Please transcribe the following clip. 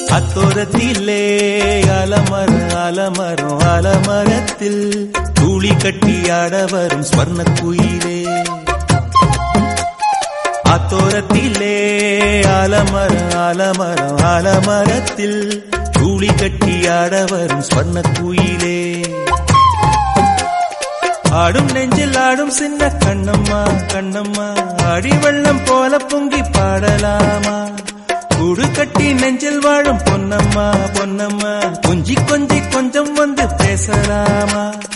அத்தோரத்திலே அலமர அலமரம் அலமரத்தில் தூளி கட்டி ஆட வரும் ஸ்வர்ண குயிலே அத்தோரத்திலே அலமர அலமரம் அலமரத்தில் தூளி கட்டி ஆட வரும் ஸ்வர்ண குயிலே ஆடும் நெஞ்சில் ஆடும் சின்ன கண்ணம்மா கண்ணம்மா அடி வெள்ளம் போல பொங்கி பாடலாமா கூடு கட்டி நெஞ்சில் வாழும் பொன்னம்மா பொன்னம்மா கொஞ்சி கொஞ்சி கொஞ்சம் வந்து பேசலாமா